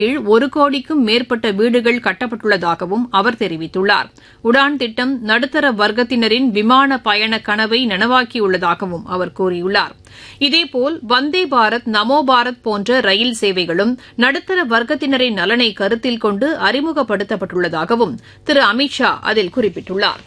கீழ் ஒரு கோடிக்கும் மேற்பட்ட வீடுகள் கட்டப்பட்டுள்ளதாகவும் அவர் தெரிவித்துள்ளார் உடான் திட்டம் நடுத்தர வர்க்கத்தினரின் விமான பயண கனவை நனவாக்கியுள்ளதாகவும் அவர் கூறியுள்ளார் இதேபோல் வந்தே பாரத் நமோ பாரத் போன்ற ரயில் சேவைகளும் நடுத்தர வர்க்கத்தினரின் நலனை கருத்தில் கொண்டு அறிமுகப்படுத்தப்பட்டுள்ளதாகவும் திரு அமித் ஷா அதில் குறிப்பிட்டுள்ளார்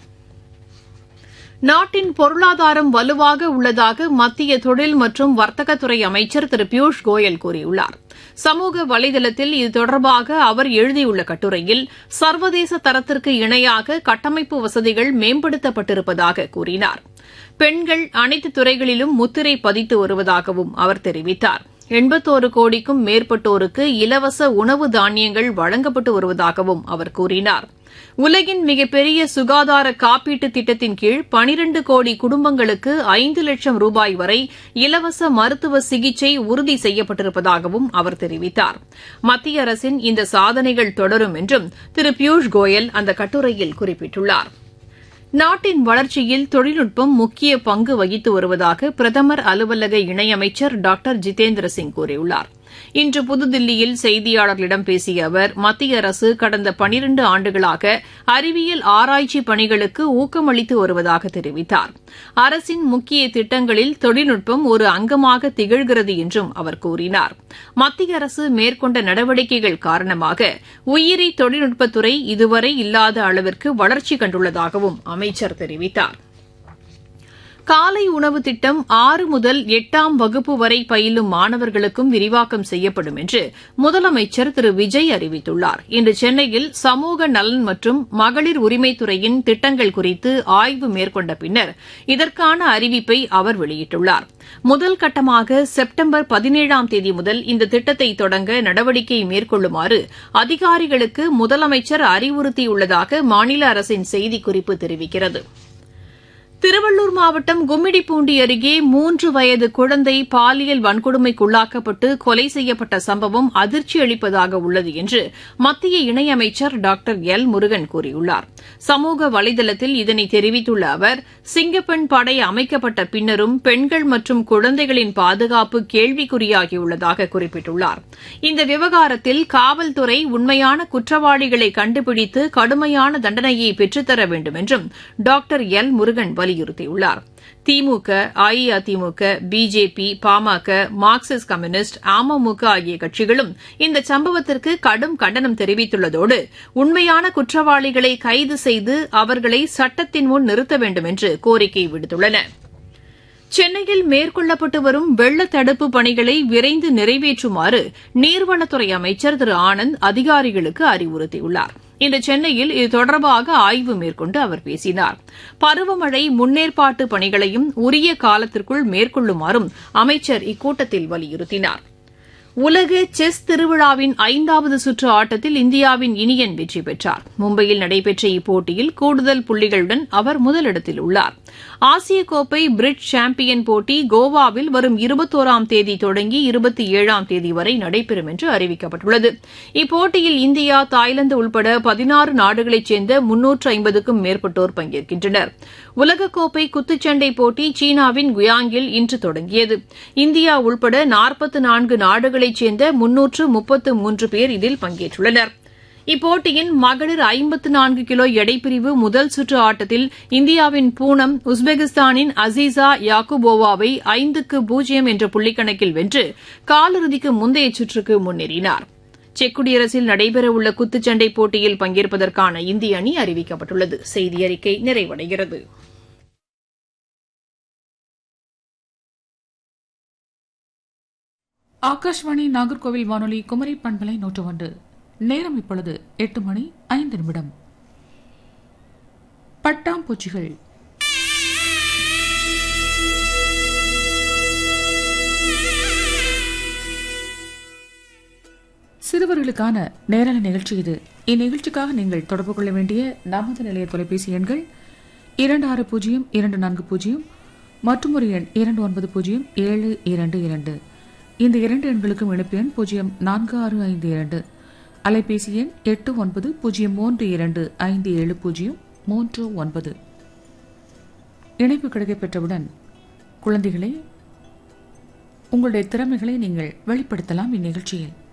நாட்டின் பொருளாதாரம் வலுவாக உள்ளதாக மத்திய தொழில் மற்றும் வர்த்தகத்துறை அமைச்சர் திரு பியூஷ் கோயல் கூறியுள்ளார் சமூக வலைதளத்தில் இது தொடர்பாக அவர் எழுதியுள்ள கட்டுரையில் சர்வதேச தரத்திற்கு இணையாக கட்டமைப்பு வசதிகள் மேம்படுத்தப்பட்டிருப்பதாக கூறினார் பெண்கள் அனைத்து துறைகளிலும் முத்திரை பதித்து வருவதாகவும் அவர் தெரிவித்தார் எண்பத்தோரு கோடிக்கும் மேற்பட்டோருக்கு இலவச உணவு தானியங்கள் வழங்கப்பட்டு வருவதாகவும் அவர் கூறினார் உலகின் மிகப்பெரிய சுகாதார காப்பீட்டு திட்டத்தின் கீழ் பனிரண்டு கோடி குடும்பங்களுக்கு ஐந்து லட்சம் ரூபாய் வரை இலவச மருத்துவ சிகிச்சை உறுதி செய்யப்பட்டிருப்பதாகவும் அவர் தெரிவித்தார் மத்திய அரசின் இந்த சாதனைகள் தொடரும் என்றும் திரு பியூஷ் கோயல் அந்த கட்டுரையில் குறிப்பிட்டுள்ளாா் நாட்டின் வளர்ச்சியில் தொழில்நுட்பம் முக்கிய பங்கு வகித்து வருவதாக பிரதமர் அலுவலக இணையமைச்சர் டாக்டர் ஜிதேந்திர சிங் கூறியுள்ளார் இன்று புதுதில்லியில் செய்தியாளர்களிடம் பேசிய அவர் மத்திய அரசு கடந்த பனிரண்டு ஆண்டுகளாக அறிவியல் ஆராய்ச்சி பணிகளுக்கு ஊக்கமளித்து வருவதாக தெரிவித்தார் அரசின் முக்கிய திட்டங்களில் தொழில்நுட்பம் ஒரு அங்கமாக திகழ்கிறது என்றும் அவர் கூறினார் மத்திய அரசு மேற்கொண்ட நடவடிக்கைகள் காரணமாக உயிரி தொழில்நுட்பத்துறை இதுவரை இல்லாத அளவிற்கு வளர்ச்சி கண்டுள்ளதாகவும் அமைச்சர் தெரிவித்தார் காலை உணவு திட்டம் ஆறு முதல் எட்டாம் வகுப்பு வரை பயிலும் மாணவர்களுக்கும் விரிவாக்கம் செய்யப்படும் என்று முதலமைச்சர் திரு விஜய் அறிவித்துள்ளார் இன்று சென்னையில் சமூக நலன் மற்றும் மகளிர் உரிமைத்துறையின் திட்டங்கள் குறித்து ஆய்வு மேற்கொண்ட பின்னர் இதற்கான அறிவிப்பை அவர் வெளியிட்டுள்ளார் முதல் கட்டமாக செப்டம்பர் பதினேழாம் தேதி முதல் இந்த திட்டத்தை தொடங்க நடவடிக்கை மேற்கொள்ளுமாறு அதிகாரிகளுக்கு முதலமைச்சர் அறிவுறுத்தியுள்ளதாக மாநில அரசின் செய்திக்குறிப்பு தெரிவிக்கிறது திருவள்ளூர் மாவட்டம் கும்மிடிப்பூண்டி அருகே மூன்று வயது குழந்தை பாலியல் வன்கொடுமைக்குள்ளாக்கப்பட்டு கொலை செய்யப்பட்ட சம்பவம் அதிர்ச்சி அளிப்பதாக உள்ளது என்று மத்திய இணையமைச்சர் டாக்டர் எல் முருகன் கூறியுள்ளார் சமூக வலைதளத்தில் இதனை தெரிவித்துள்ள அவர் சிங்கப்பெண் படை அமைக்கப்பட்ட பின்னரும் பெண்கள் மற்றும் குழந்தைகளின் பாதுகாப்பு கேள்விக்குறியாகியுள்ளதாக குறிப்பிட்டுள்ளார் இந்த விவகாரத்தில் காவல்துறை உண்மையான குற்றவாளிகளை கண்டுபிடித்து கடுமையான தண்டனையை பெற்றுத்தர வேண்டும் என்றும் டாக்டர் எல் முருகன் வலியுறுத்தியுள்ளார் DMK AIADMK BJP PMK Marxist communist AMMK ஆகிய கட்சிகளும் இந்த சம்பவத்திற்கு கடும் கண்டனம் தெரிவித்துள்ளதோடு உண்மையான குற்றவாளிகளை கைது செய்து அவர்களை சட்டத்தின் முன் நிறுத்த வேண்டும் என்று கோரிக்கை விடுத்துள்ளன சென்னையில் மேற்கொள்ளப்பட்டு வரும் வெள்ள தடுப்பு பணிகளை விரைந்து நிறைவேற்றுமாறு நீர்வளத்துறை அமைச்சர் திரு ஆனந்த் அதிகாரிகளுக்கு அறிவுறுத்தியுள்ளார் இன்று சென்னையில் இது தொடர்பாக ஆய்வு மேற்கொண்டு அவர் பேசினார் பருவமழை முன்னேற்பாட்டு பணிகளையும் உரிய காலத்திற்குள் மேற்கொள்ளுமாறும் அமைச்சர் இக்கூட்டத்தில் வலியுறுத்தினார் உலக செஸ் திருவிழாவின் ஐந்தாவது சுற்று ஆட்டத்தில் இந்தியாவின் இனியன் வெற்றி பெற்றார் மும்பையில் நடைபெற்ற இப்போட்டியில் கூடுதல் புள்ளிகளுடன் அவர் முதலிடத்தில் உள்ளார் ஆசிய கோப்பை பிரிட் சாம்பியன் போட்டி கோவாவில் வரும் இருபத்தோராம் தேதி தொடங்கி இருபத்தி ஏழாம் தேதி வரை நடைபெறும் என்று அறிவிக்கப்பட்டுள்ளது இப்போட்டியில் இந்தியா தாய்லாந்து உள்பட பதினாறு நாடுகளைச் சேர்ந்த முன்னூற்று ஐம்பதுக்கும் மேற்பட்டோர் பங்கேற்கின்றனர் உலகக்கோப்பை குத்துச்சண்டை போட்டி சீனாவின் குயாங்கில் இன்று தொடங்கியது இந்தியா உள்பட நாற்பத்து நான்கு நாடுகளைச் சேர்ந்த முன்னூற்று முப்பத்து மூன்று பேர் இதில் பங்கேற்றுள்ளனா் இப்போட்டியின் மகளிர் ஐம்பத்து நான்கு கிலோ எடைப்பிரிவு முதல் சுற்று ஆட்டத்தில் இந்தியாவின் பூனம் உஸ்பெகிஸ்தானின் அசீசா யாக்குபோவாவை ஐந்துக்கு பூஜ்ஜியம் என்ற புள்ளிக்கணக்கில் வென்று காலிறுதிக்கு முந்தைய சுற்றுக்கு முன்னேறினார் செக் குடியரசில் நடைபெறவுள்ள குத்துச்சண்டை போட்டியில் பங்கேற்பதற்கான இந்திய அணி அறிவிக்கப்பட்டுள்ளது செய்தி அறிக்கை நிறைவடைகிறது ஆகாஷ்வாணி நாகர்கோவில் வானொலி குமரி பண்பலை நூற்று ஒன்று நேரம் இப்பொழுது எட்டு மணி ஐந்து நிமிடம் பட்டாம்பூச்சிகள் சிறுவர்களுக்கான நேரல நிகழ்ச்சி இது இந்நிகழ்ச்சிக்காக நீங்கள் தொடர்பு கொள்ள வேண்டிய நமது நிலைய தொலைபேசி எண்கள் இரண்டு ஆறு பூஜ்ஜியம் இரண்டு நான்கு பூஜ்ஜியம் மற்றும் ஒரு எண் இரண்டு ஒன்பது பூஜ்ஜியம் ஏழு இரண்டு இரண்டு இந்த இரண்டு எண்களுக்கும் இணைப்பு எண் பூஜ்ஜியம் நான்கு ஆறு ஐந்து இரண்டு அலைபேசி எண் எட்டு ஒன்பது பூஜ்ஜியம் மூன்று இரண்டு ஐந்து ஏழு பூஜ்ஜியம் மூன்று ஒன்பது இணைப்பு கிடைக்கப்பெற்றவுடன் குழந்தைகளே உங்களுடைய திறமைகளை நீங்கள் வெளிப்படுத்தலாம் இந்நிகழ்ச்சியில்